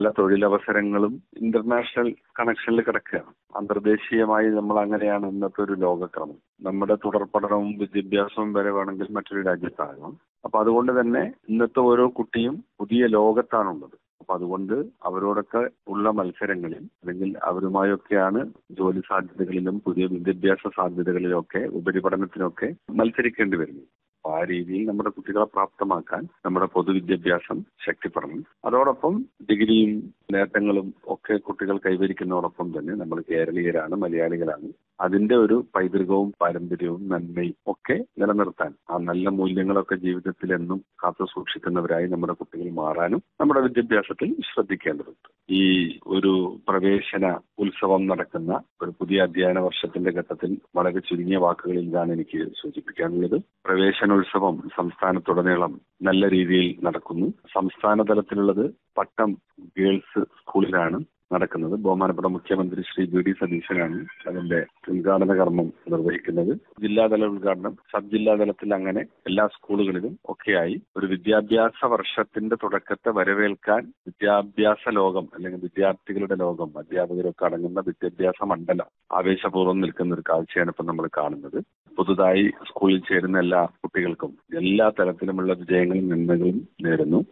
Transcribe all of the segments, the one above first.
എല്ലാ തൊഴിലവസരങ്ങളും ഇന്റർനാഷണൽ കണക്ഷനിൽ കിടക്കുകയാണ് അന്തർദേശീയമായി നമ്മൾ അങ്ങനെയാണ് ഇന്നത്തെ ഒരു ലോകക്രമം നമ്മുടെ തുടർ പഠനവും വിദ്യാഭ്യാസവും വരെ വേണമെങ്കിൽ മറ്റൊരു രാജ്യത്താകാം അപ്പൊ അതുകൊണ്ട് തന്നെ ഇന്നത്തെ ഓരോ കുട്ടിയും പുതിയ ലോകത്താണുള്ളത് അപ്പൊ അതുകൊണ്ട് അവരോടൊക്കെ ഉള്ള മത്സരങ്ങളിൽ അല്ലെങ്കിൽ അവരുമായൊക്കെയാണ് ജോലി സാധ്യതകളിലും പുതിയ വിദ്യാഭ്യാസ സാധ്യതകളിലും ഒക്കെ ഉപരിപഠനത്തിനൊക്കെ മത്സരിക്കേണ്ടി വരുന്നത് അപ്പൊ ആ രീതിയിൽ നമ്മുടെ കുട്ടികളെ പ്രാപ്തമാക്കാൻ നമ്മുടെ പൊതുവിദ്യാഭ്യാസം ശക്തിപ്പെടണം അതോടൊപ്പം ഡിഗ്രിയും നേട്ടങ്ങളും ഒക്കെ കുട്ടികൾ കൈവരിക്കുന്നതോടൊപ്പം തന്നെ നമ്മൾ കേരളീയരാണ് മലയാളികളാണ് അതിന്റെ ഒരു പൈതൃകവും പാരമ്പര്യവും നന്മയും ഒക്കെ നിലനിർത്താൻ ആ നല്ല മൂല്യങ്ങളൊക്കെ ജീവിതത്തിൽ എന്നും കാത്തു സൂക്ഷിക്കുന്നവരായി നമ്മുടെ കുട്ടികൾ മാറാനും നമ്മുടെ വിദ്യാഭ്യാസത്തിൽ ശ്രദ്ധിക്കേണ്ടതുണ്ട് ഈ ഒരു പ്രവേശന ഉത്സവം നടക്കുന്ന ഒരു പുതിയ അധ്യയന വർഷത്തിന്റെ ഘട്ടത്തിൽ വളരെ ചുരുങ്ങിയ വാക്കുകളിൽ ഇതാണ് എനിക്ക് സൂചിപ്പിക്കാനുള്ളത് പ്രവേശനോത്സവം സംസ്ഥാനത്തുടനീളം നല്ല രീതിയിൽ നടക്കുന്നു സംസ്ഥാന തലത്തിലുള്ളത് പട്ടം ഗേൾസ് സ്കൂളിലാണ് നടക്കുന്നത് ബഹുമാനപ്പെട്ട മുഖ്യമന്ത്രി ശ്രീ വി ഡി സതീശനാണ് അതിന്റെ ഉദ്ഘാടന കർമ്മം നിർവഹിക്കുന്നത് ജില്ലാതല ഉദ്ഘാടനം സബ് ജില്ലാ തലത്തിൽ അങ്ങനെ എല്ലാ സ്കൂളുകളിലും ഒക്കെയായി ഒരു വിദ്യാഭ്യാസ വർഷത്തിന്റെ തുടക്കത്തെ വരവേൽക്കാൻ വിദ്യാഭ്യാസ ലോകം അല്ലെങ്കിൽ വിദ്യാർത്ഥികളുടെ ലോകം അധ്യാപകരൊക്കെ അടങ്ങുന്ന വിദ്യാഭ്യാസ മണ്ഡലം ആവേശപൂർവ്വം നിൽക്കുന്ന ഒരു കാഴ്ചയാണ് ഇപ്പം നമ്മൾ കാണുന്നത് പുതുതായി സ്കൂളിൽ ചേരുന്ന എല്ലാ കുട്ടികൾക്കും എല്ലാ തരത്തിലുമുള്ള വിജയങ്ങളും നന്മകളും നേരുന്നു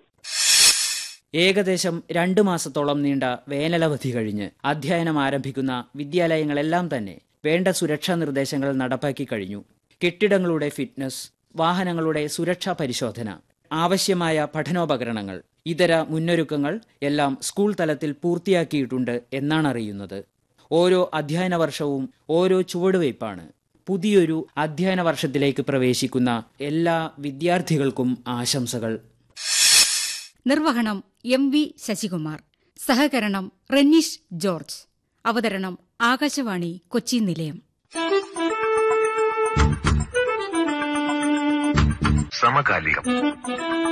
ഏകദേശം രണ്ടു മാസത്തോളം നീണ്ട വേനലവധി കഴിഞ്ഞ് അധ്യയനം ആരംഭിക്കുന്ന വിദ്യാലയങ്ങളെല്ലാം തന്നെ വേണ്ട സുരക്ഷാ നിർദ്ദേശങ്ങൾ നടപ്പാക്കി കഴിഞ്ഞു കെട്ടിടങ്ങളുടെ ഫിറ്റ്നസ് വാഹനങ്ങളുടെ സുരക്ഷാ പരിശോധന ആവശ്യമായ പഠനോപകരണങ്ങൾ ഇതര മുന്നൊരുക്കങ്ങൾ എല്ലാം സ്കൂൾ തലത്തിൽ പൂർത്തിയാക്കിയിട്ടുണ്ട് എന്നാണ് അറിയുന്നത് ഓരോ അധ്യയന വർഷവും ഓരോ ചുവടുവയ്പ്പാണ് പുതിയൊരു അധ്യയന വർഷത്തിലേക്ക് പ്രവേശിക്കുന്ന എല്ലാ വിദ്യാർത്ഥികൾക്കും ആശംസകൾ നിർവഹണം എം വി ശശികുമാർ സഹകരണം റെനീഷ് ജോർജ് അവതരണം ആകാശവാണി കൊച്ചി നിലയം സമകാലികം